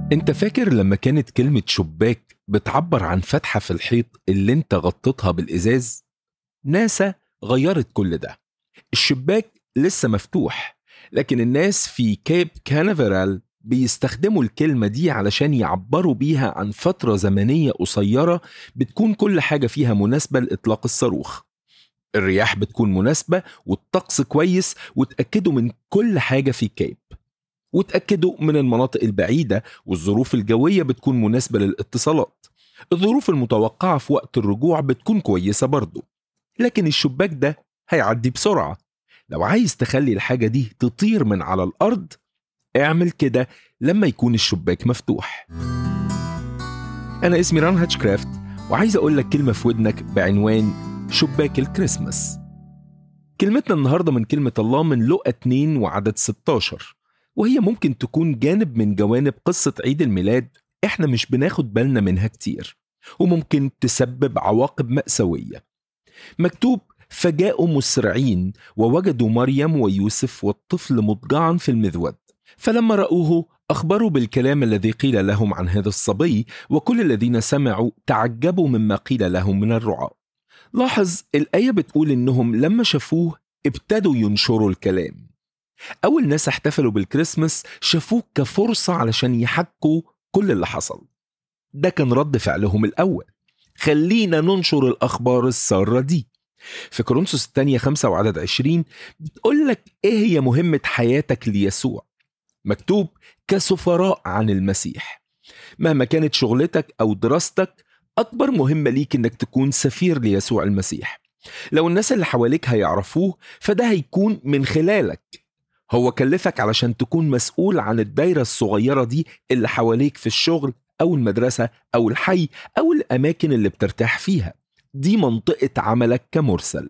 انت فاكر لما كانت كلمة شباك بتعبر عن فتحة في الحيط اللي انت غطيتها بالإزاز؟ ناسا غيرت كل ده الشباك لسه مفتوح لكن الناس في كيب كانفرال بيستخدموا الكلمة دي علشان يعبروا بيها عن فترة زمنية قصيرة بتكون كل حاجة فيها مناسبة لإطلاق الصاروخ الرياح بتكون مناسبة والطقس كويس وتأكدوا من كل حاجة في كيب وتأكدوا من المناطق البعيدة والظروف الجوية بتكون مناسبة للاتصالات الظروف المتوقعة في وقت الرجوع بتكون كويسة برضه لكن الشباك ده هيعدي بسرعة لو عايز تخلي الحاجة دي تطير من على الأرض اعمل كده لما يكون الشباك مفتوح أنا اسمي ران هاتشكرافت وعايز أقول لك كلمة في ودنك بعنوان شباك الكريسماس كلمتنا النهاردة من كلمة الله من لقى 2 وعدد 16 وهي ممكن تكون جانب من جوانب قصة عيد الميلاد احنا مش بناخد بالنا منها كتير وممكن تسبب عواقب مأساوية مكتوب فجاءوا مسرعين ووجدوا مريم ويوسف والطفل مضجعا في المذود فلما رأوه أخبروا بالكلام الذي قيل لهم عن هذا الصبي وكل الذين سمعوا تعجبوا مما قيل لهم من الرعاة لاحظ الآية بتقول إنهم لما شافوه ابتدوا ينشروا الكلام أول ناس احتفلوا بالكريسماس شافوه كفرصة علشان يحكوا كل اللي حصل ده كان رد فعلهم الأول خلينا ننشر الأخبار السارة دي في كورنثوس الثانية خمسة وعدد عشرين بتقول لك إيه هي مهمة حياتك ليسوع مكتوب كسفراء عن المسيح مهما كانت شغلتك أو دراستك أكبر مهمة ليك إنك تكون سفير ليسوع المسيح لو الناس اللي حواليك هيعرفوه فده هيكون من خلالك هو كلفك علشان تكون مسؤول عن الدايرة الصغيرة دي اللي حواليك في الشغل أو المدرسة أو الحي أو الأماكن اللي بترتاح فيها دي منطقة عملك كمرسل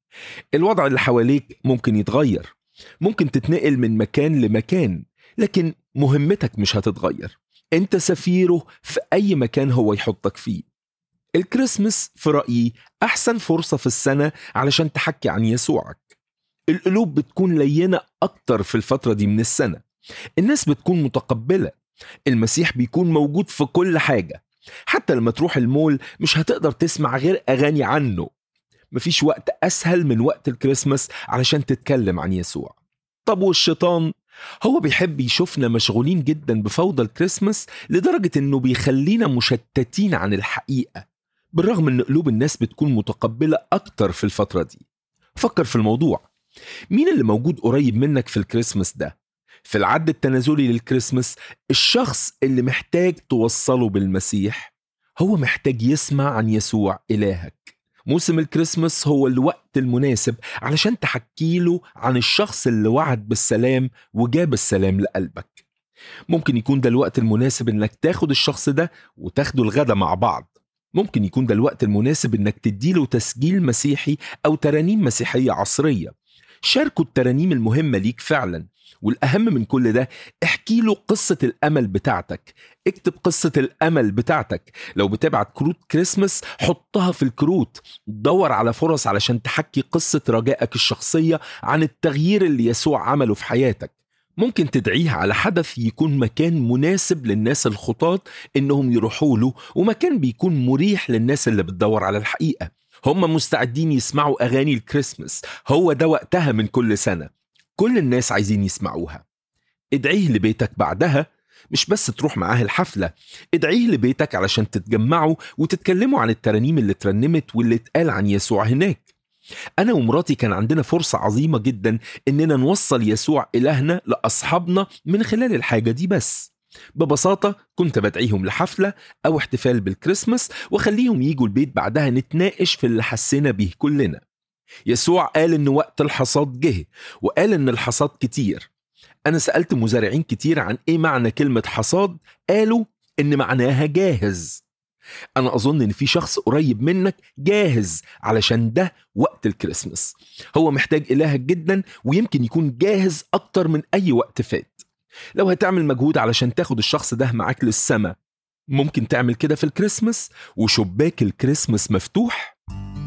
الوضع اللي حواليك ممكن يتغير ممكن تتنقل من مكان لمكان لكن مهمتك مش هتتغير انت سفيره في اي مكان هو يحطك فيه الكريسماس في رأيي أحسن فرصة في السنة علشان تحكي عن يسوعك القلوب بتكون لينة أكتر في الفترة دي من السنة الناس بتكون متقبلة المسيح بيكون موجود في كل حاجة حتى لما تروح المول مش هتقدر تسمع غير أغاني عنه مفيش وقت أسهل من وقت الكريسماس علشان تتكلم عن يسوع طب والشيطان هو بيحب يشوفنا مشغولين جدا بفوضى الكريسماس لدرجة انه بيخلينا مشتتين عن الحقيقة بالرغم ان قلوب الناس بتكون متقبلة اكتر في الفترة دي فكر في الموضوع مين اللي موجود قريب منك في الكريسماس ده في العد التنازلي للكريسماس الشخص اللي محتاج توصله بالمسيح هو محتاج يسمع عن يسوع إلهك موسم الكريسماس هو الوقت المناسب علشان تحكي له عن الشخص اللي وعد بالسلام وجاب السلام لقلبك ممكن يكون ده الوقت المناسب انك تاخد الشخص ده وتاخده الغدا مع بعض ممكن يكون ده الوقت المناسب انك تديله تسجيل مسيحي او ترانيم مسيحية عصرية شاركوا الترانيم المهمة ليك فعلا والأهم من كل ده احكي له قصة الأمل بتاعتك اكتب قصة الأمل بتاعتك لو بتبعت كروت كريسمس حطها في الكروت دور على فرص علشان تحكي قصة رجائك الشخصية عن التغيير اللي يسوع عمله في حياتك ممكن تدعيه على حدث يكون مكان مناسب للناس الخطاة انهم يروحوا له ومكان بيكون مريح للناس اللي بتدور على الحقيقة هم مستعدين يسمعوا اغاني الكريسماس هو ده وقتها من كل سنة كل الناس عايزين يسمعوها ادعيه لبيتك بعدها مش بس تروح معاه الحفلة ادعيه لبيتك علشان تتجمعوا وتتكلموا عن الترانيم اللي اترنمت واللي اتقال عن يسوع هناك أنا ومراتي كان عندنا فرصة عظيمة جدا إننا نوصل يسوع إلهنا لأصحابنا من خلال الحاجة دي بس ببساطة كنت بدعيهم لحفلة أو احتفال بالكريسماس وخليهم يجوا البيت بعدها نتناقش في اللي حسينا بيه كلنا يسوع قال إن وقت الحصاد جه وقال إن الحصاد كتير أنا سألت مزارعين كتير عن إيه معنى كلمة حصاد قالوا إن معناها جاهز أنا أظن إن في شخص قريب منك جاهز علشان ده وقت الكريسماس هو محتاج إلهك جدا ويمكن يكون جاهز أكتر من أي وقت فات لو هتعمل مجهود علشان تاخد الشخص ده معاك للسما ممكن تعمل كده في الكريسماس وشباك الكريسماس مفتوح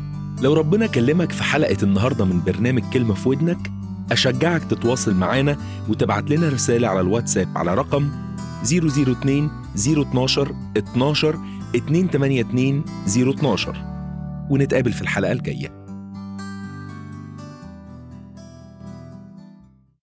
لو ربنا كلمك في حلقة النهاردة من برنامج كلمة في ودنك أشجعك تتواصل معانا وتبعت لنا رسالة على الواتساب على رقم 002 012 12 282 012 ونتقابل في الحلقة الجاية